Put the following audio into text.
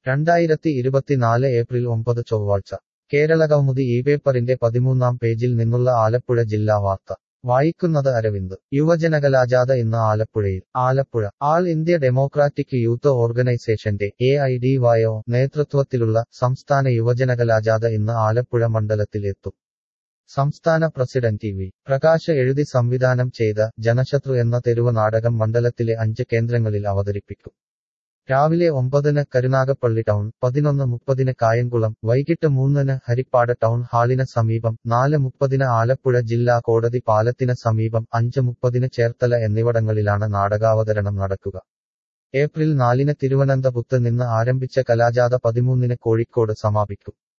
രണ്ടായിരത്തി ഇരുപത്തിനാല് ഏപ്രിൽ ഒമ്പത് ചൊവ്വാഴ്ച കേരളകൗമുദി ഈ പേപ്പറിന്റെ പതിമൂന്നാം പേജിൽ നിന്നുള്ള ആലപ്പുഴ ജില്ലാ വാർത്ത വായിക്കുന്നത് അരവിന്ദ് യുവജനകലാജാഥ ഇന്ന് ആലപ്പുഴയിൽ Alappuzha all India democratic youth ഓർഗനൈസേഷന്റെ എ ഐ ഡി വൈഒ നേതൃത്വത്തിലുള്ള സംസ്ഥാന യുവജനകലാജാഥ ഇന്ന് ആലപ്പുഴ മണ്ഡലത്തിൽ എത്തും സംസ്ഥാന പ്രസിഡന്റ് ടി വി പ്രകാശ് എഴുതി സംവിധാനം ചെയ്ത ജനശത്രു എന്ന തെരുവ് നാടകം മണ്ഡലത്തിലെ അഞ്ച് കേന്ദ്രങ്ങളിൽ അവതരിപ്പിക്കും രാവിലെ ഒമ്പതിന് കരുനാഗപ്പള്ളി ടൗൺ പതിനൊന്ന് മുപ്പതിന് കായംകുളം വൈകിട്ട് മൂന്നിന് ഹരിപ്പാട് ടൗൺ ഹാളിന് സമീപം നാല് മുപ്പതിന് ആലപ്പുഴ ജില്ലാ കോടതി പാലത്തിന് സമീപം അഞ്ച് മുപ്പതിന് ചേർത്തല എന്നിവിടങ്ങളിലാണ് നാടകാവതരണം നടക്കുക ഏപ്രിൽ നാലിന് തിരുവനന്തപുരത്ത് നിന്ന് ആരംഭിച്ച കലാജാഥ പതിമൂന്നിന് കോഴിക്കോട് സമാപിക്കും